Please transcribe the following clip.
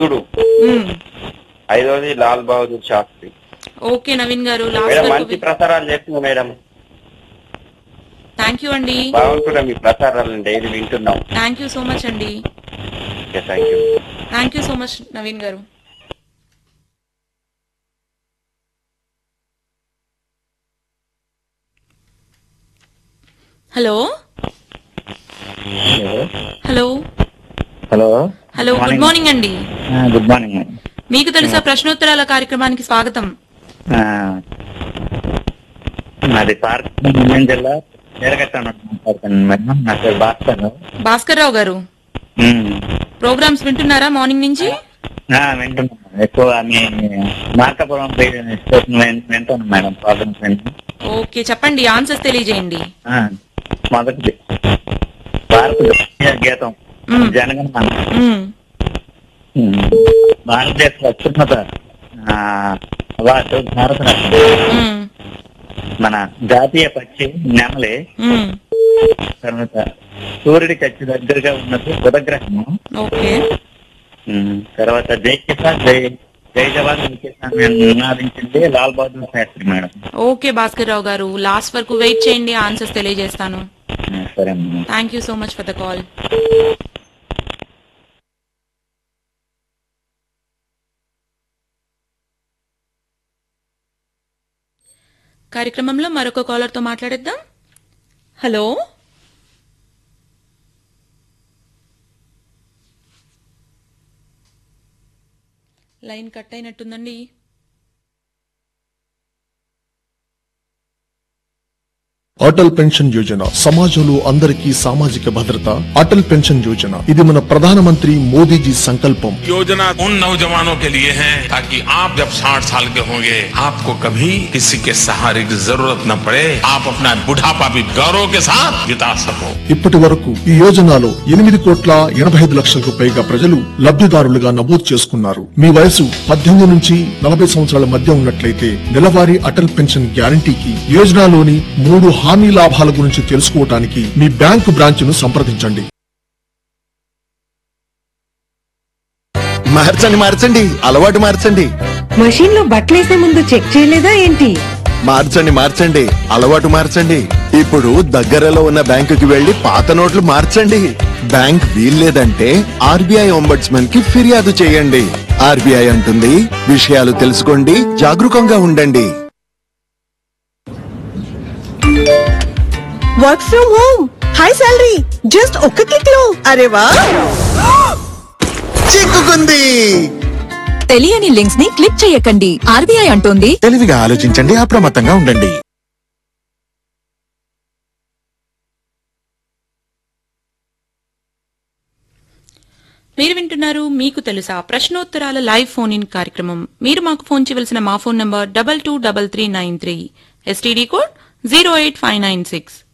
చూడు మ్మ్. ఐదవది Lal Bahadur Shastri okay Naveen garu last madam వరకు మంచి ప్రసారాలు చేస్తుంది మేడం థ్యాంక్ యూ అండి బాగుంటున్నాం మీ ప్రసారాలను డైలీ వింటున్నాం థ్యాంక్ యూ సో మచ్ అండి okay thank you thank you so much Naveen garu hello hello hello hello good morning అండి గుడ్ మార్నింగ్ మీకు తెలుసా ప్రశ్నోత్తరాల కార్యక్రమానికి స్వాగతం నాది పార్క్ నిర్మల్ జిల్లా చేరగట్టాను మాట్లాడుతాను మేడం నా పేరు భాస్కర్ భాస్కర్ రావు గారు ఉమ్. ప్రోగ్రామ్స్ వింటున్నారా మార్నింగ్ నుంచి ఆ, వింటున్నాను ఎక్కువ మీ మార్కాపురం స్టేషన్ విన్- వింటాను మేడం ప్రాబ్లమ్స్ వింటాను ఓకే చెప్పండి ఆన్సర్స్ తెలియజేయండి ఆ, మొదటిది భారత జాతీయ గీతం మ్మ్. జనగణమన మ్మ్. ఉమ్. భారతదేశ అత్యున్నత ఆ, అవార్డు భారతరత్న మ్మ్. మన జాతీయ పక్షి నెమలి మ్మ్. తర్వాత సూర్యుడికి అతి దగ్గరగా ఉన్నది బుధగ్రహము ఓకే ఉమ్, తర్వాత జై కిసాన్ జై జై జవాన్ జై కిసాన్ అని నినాదించింది Lal Bahadur Shastri madam okay Bhaskar Rao garu last వరకు వెయిట్ చేయండి ఆన్సర్స్ తెలియజేస్తాను ఉమ్, సరే madam thank you so much for the call కార్యక్రమంలో మరొక కాలర్ తో మాట్లాడేద్దాం హలో లైన్ కట్ అయినట్టుందండి అటల్ పెన్షన్ యోజన సమాజంలో అందరికీ సామాజిక భద్రత అటల్ పెన్షన్ యోజన ఇది మన ప్రధానమంత్రి మోదీజీ సంకల్పం योजना उन नौजवानों के लिए है ताकि आप जब 60 साल के होंगे आपको कभी किसी के सहारे की जरूरत न पड़े आप अपना बुढ़ापा भी गौरव के साथ बिता सको ఇప్పటి వరకు ఈ యోజనలో ఎనిమిది కోట్ల ఎనభై ఐదు లక్షలకు పైగా ప్రజలు లబ్ధిదారులుగా నమోదు చేసుకున్నారు మీ వయసు పద్దెనిమిది నుంచి నలభై సంవత్సరాల మధ్య ఉన్నట్లయితే నెలవారీ అటల్ పెన్షన్ గ్యారంటీకి యోజనలోని మూడు హామీ లాభాల గురించి తెలుసుకోవటానికి మీ బ్యాంకు బ్రాంచ్ ను సంప్రదించండి మార్చండి మార్చండి అలవాటు మార్చండి మషీన్ లో బట్టలేసే ముందు చెక్ చేయలేదా ఏంటి మార్చండి మార్చండి అలవాటు మార్చండి ఇప్పుడు దగ్గరలో ఉన్న బ్యాంకుకి వెళ్లి పాత నోట్లు మార్చండి బ్యాంక్ వీల్లేదంటే ఆర్బీఐ ఒంబడ్స్మన్ కి ఫిర్యాదు చేయండి ఆర్బీఐ అంటుంది విషయాలు తెలుసుకోండి జాగరూకంగా ఉండండి work from home high salary just ఒక్క క్లిక్ లో అరే వా చిక్కుకుంది తెలియని లింక్స్ ని క్లిక్ చేయకండి ఆర్బీఐ అంటోంది తెలివిగా ఆలోచించండి అప్రమత్తంగా ఉండండి మీరు వింటున్నారు మీకు తెలుసా ప్రశ్నోత్తరాల లైవ్ ఫోన్ ఇన్ కార్యక్రమం మీరు మాకు ఫోన్ చేయవలసిన మా phone number double two double three nine three STD code zero eight five nine six